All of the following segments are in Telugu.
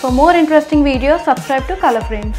For more interesting videos, subscribe to Color Frames.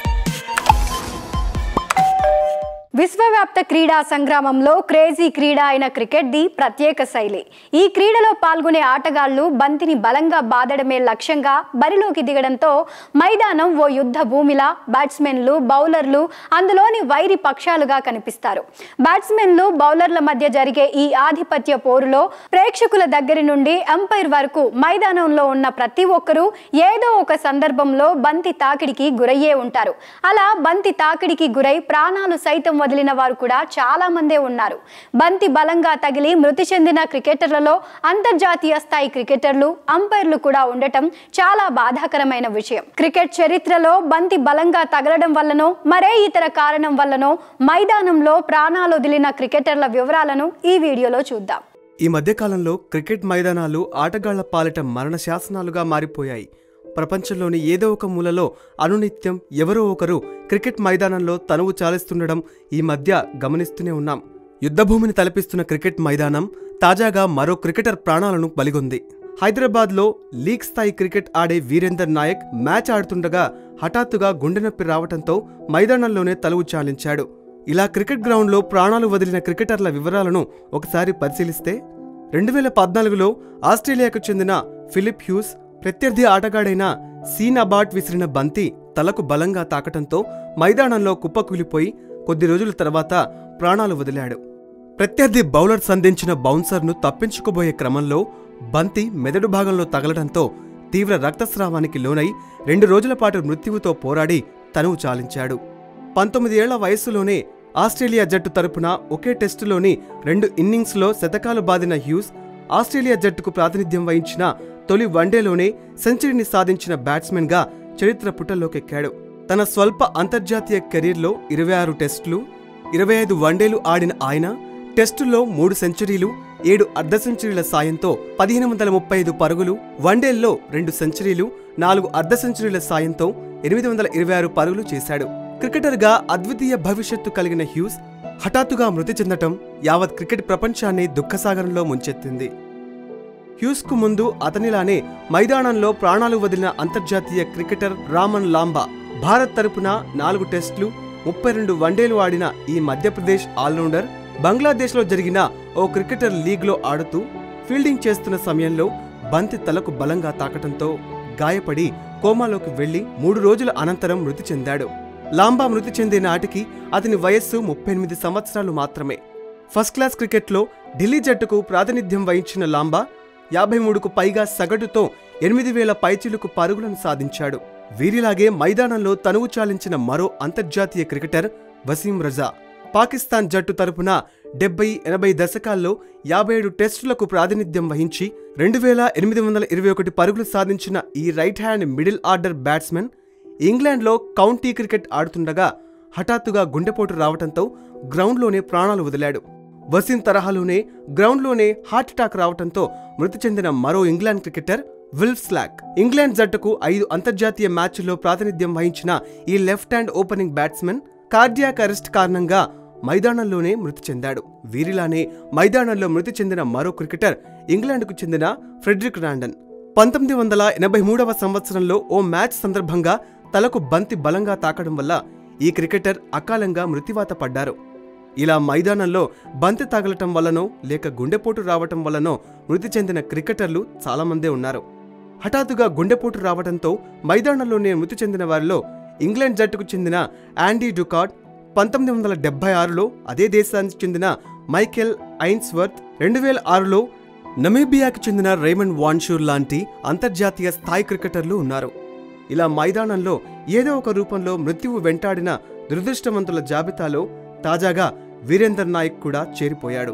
విశ్వవ్యాప్త క్రీడా సంగ్రామంలో క్రేజీ క్రీడ అయిన క్రికెట్ ది ప్రత్యేక శైలి ఈ క్రీడలో పాల్గొనే ఆటగాళ్లు బంతిని బలంగా బాదడమే లక్ష్యంగా బరిలోకి దిగడంతో మైదానం ఓ యుద్ధ భూమిలా బ్యాట్స్మెన్లు బౌలర్లు అందులోని వైరి పక్షాలుగా కనిపిస్తారు బ్యాట్స్మెన్లు బౌలర్ల మధ్య జరిగే ఈ ఆధిపత్య పోరులో ప్రేక్షకుల దగ్గర నుండి అంపైర్ వరకు మైదానంలో ఉన్న ప్రతి ఒక్కరూ ఏదో ఒక సందర్భంలో బంతి తాకిడికి గురయ్యే ఉంటారు అలా బంతి తాకిడికి గురై ప్రాణాలు సైతం వదిలిన వారు కూడా చాలా మందే ఉన్నారు బంతి బలంగా తగిలి మృతి చెందిన క్రికెటర్లలో అంతర్జాతీయ స్థాయి క్రికెటర్లు అంపైర్లు కూడా ఉండటం చాలా బాధాకరమైన విషయం క్రికెట్ చరిత్రలో బంతి బలంగా తగలడం వల్లనో మరే ఇతర కారణం వల్లనో మైదానంలో ప్రాణాలు వదిలిన క్రికెటర్ల వివరాలను ఈ వీడియోలో చూద్దాం ఈ మధ్యకాలంలో క్రికెట్ మైదానాలు ఆటగాళ్ల పాలిట మరణ శాసనాలుగా మారిపోయాయి ప్రపంచంలోని ఏదో ఒక మూలలో అనునిత్యం ఎవరో ఒకరు క్రికెట్ మైదానంలో తనువు చాలిస్తుండడం ఈ మధ్య గమనిస్తూనే ఉన్నాం యుద్ధభూమిని తలపిస్తున్న క్రికెట్ మైదానం తాజాగా మరో క్రికెటర్ ప్రాణాలను బలిగొంది హైదరాబాద్లో లీగ్ స్థాయి క్రికెట్ ఆడే వీరేందర్ నాయక్ మ్యాచ్ ఆడుతుండగా హఠాత్తుగా గుండె నొప్పి రావడంతో మైదానంలోనే తలువు చాలించాడు ఇలా క్రికెట్ గ్రౌండ్లో ప్రాణాలు వదిలిన క్రికెటర్ల వివరాలను ఒకసారి పరిశీలిస్తే రెండు వేల పద్నాలుగులో ఆస్ట్రేలియాకు చెందిన ఫిలిప్ హ్యూస్ ప్రత్యర్థి ఆటగాడైన సీన్ అబాట్ విసిరిన బంతి తలకు బలంగా తాకటంతో మైదానంలో కుప్పకూలిపోయి కొద్ది రోజుల తర్వాత ప్రాణాలు వదిలాడు ప్రత్యర్థి బౌలర్ సంధించిన బౌన్సర్ను తప్పించుకోబోయే క్రమంలో బంతి మెదడు భాగంలో తగలడంతో తీవ్ర రక్తస్రావానికి లోనై రెండు రోజుల పాటు మృత్యువుతో పోరాడి తనువు చాలించాడు పంతొమ్మిది ఏళ్ల వయస్సులోనే ఆస్ట్రేలియా జట్టు తరపున ఒకే టెస్టులోని రెండు ఇన్నింగ్స్లో శతకాలు బాదిన హ్యూస్ ఆస్ట్రేలియా జట్టుకు ప్రాతినిధ్యం వహించిన తొలి వన్డేలోనే సెంచరీని సాధించిన బ్యాట్స్మెన్గా చరిత్ర పుటల్లోకెక్కాడు తన స్వల్ప అంతర్జాతీయ కెరీర్లో ఇరవై ఆరు టెస్టులు ఇరవై ఐదు వన్డేలు ఆడిన ఆయన టెస్టుల్లో మూడు సెంచరీలు ఏడు అర్ధ సెంచరీల సాయంతో పదిహేను వందల ముప్పై ఐదు పరుగులు వన్డేల్లో రెండు సెంచరీలు నాలుగు అర్ధ సెంచరీల సాయంతో ఎనిమిది వందల ఇరవై ఆరు పరుగులు చేశాడు క్రికెటర్గా అద్వితీయ భవిష్యత్తు కలిగిన హ్యూస్ హఠాత్తుగా మృతి చెందటం యావత్ క్రికెట్ ప్రపంచాన్ని దుఃఖసాగరంలో ముంచెత్తింది హ్యూస్కు ముందు అతనిలానే మైదానంలో ప్రాణాలు వదిలిన అంతర్జాతీయ క్రికెటర్ రామన్ లాంబా భారత్ తరపున నాలుగు టెస్టులు ముప్పై రెండు వన్డేలు ఆడిన ఈ మధ్యప్రదేశ్ ఆల్రౌండర్ బంగ్లాదేశ్లో జరిగిన ఓ క్రికెటర్ లీగ్లో ఆడుతూ ఫీల్డింగ్ చేస్తున్న సమయంలో బంతి తలకు బలంగా తాకటంతో గాయపడి కోమాలోకి వెళ్లి మూడు రోజుల అనంతరం మృతి చెందాడు లాంబా మృతి చెందే నాటికి అతని వయస్సు ముప్పై ఎనిమిది సంవత్సరాలు మాత్రమే ఫస్ట్ క్లాస్ క్రికెట్లో ఢిల్లీ జట్టుకు ప్రాతినిధ్యం వహించిన లాంబా యాభై మూడుకు పైగా సగటుతో ఎనిమిది వేల పైచిలుకు పరుగులను సాధించాడు వీరిలాగే మైదానంలో తనువు చాలించిన మరో అంతర్జాతీయ క్రికెటర్ వసీం రజా పాకిస్తాన్ జట్టు తరపున డెబ్బై ఎనభై దశకాల్లో యాభై ఏడు టెస్టులకు ప్రాతినిధ్యం వహించి రెండు వేల ఎనిమిది వందల ఇరవై ఒకటి పరుగులు సాధించిన ఈ right hand middle order batsmen ఇంగ్లాండ్లో కౌంటీ క్రికెట్ ఆడుతుండగా హఠాత్తుగా గుండెపోటు రావడంతో గ్రౌండ్లోనే ప్రాణాలు వదిలాడు వసీం తరహాలోనే గ్రౌండ్లోనే హార్ట్అటాక్ రావడంతో మృతి చెందిన మరో England cricketer Wilf Slack England జట్టుకు ఐదు అంతర్జాతీయ మ్యాచ్ల్లో ప్రాతినిధ్యం వహించిన ఈ left hand opening batsmen cardiac arrest కారణంగా మైదానంలోనే మృతి చెందాడు వీరిలానే మైదానంలో మృతి చెందిన మరో క్రికెటర్ ఇంగ్లాండ్కు చెందిన ఫ్రెడ్రిక్ రాండన్ పంతొమ్మిది వందల ఎనభై మూడవ సంవత్సరంలో ఓ మ్యాచ్ సందర్భంగా తలకు బంతి బలంగా తాకడం వల్ల ఈ క్రికెటర్ అకాలంగా మృతివాత పడ్డారు ఇలా మైదానంలో బంతి తగలటం వల్లనో లేక గుండెపోటు రావటం వల్లనో మృతి చెందిన క్రికెటర్లు చాలామందే ఉన్నారు హఠాత్తుగా గుండెపోటు రావడంతో మైదానంలోనే మృతి చెందిన వారిలో ఇంగ్లాండ్ జట్టుకు చెందిన యాండీ డుకాట్ పంతొమ్మిది వందల డెబ్బై ఆరులో అదే దేశానికి చెందిన మైకెల్ ఐన్స్వర్త్ రెండు వేల ఆరులో నమీబియాకి చెందిన రేమండ్ వాన్షూర్ లాంటి అంతర్జాతీయ స్థాయి క్రికెటర్లు ఉన్నారు ఇలా మైదానంలో ఏదో ఒక రూపంలో మృత్యువు వెంటాడిన దురదృష్టవంతుల జాబితాలో తాజాగా వీరేందర్ నాయక్ కూడా చేరిపోయాడు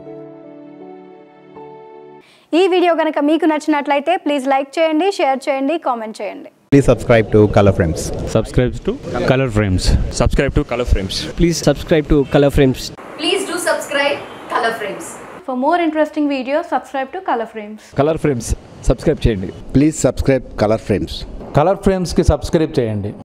ఈ వీడియో కనుక మీకు నచ్చినట్లయితే ప్లీజ్ లైక్ చేయండి షేర్ చేయండి కామెంట్ చేయండి Please subscribe to Color Frames. subscribe to color frames subscribe to color frames Please subscribe to Color Frames. Please do subscribe Color Frames For more interesting videos, subscribe to Color Frames. Color Frames subscribe చేయండి please subscribe Color Frames Color ఫ్రేమ్స్కి సబ్స్క్రైబ్ చేయండి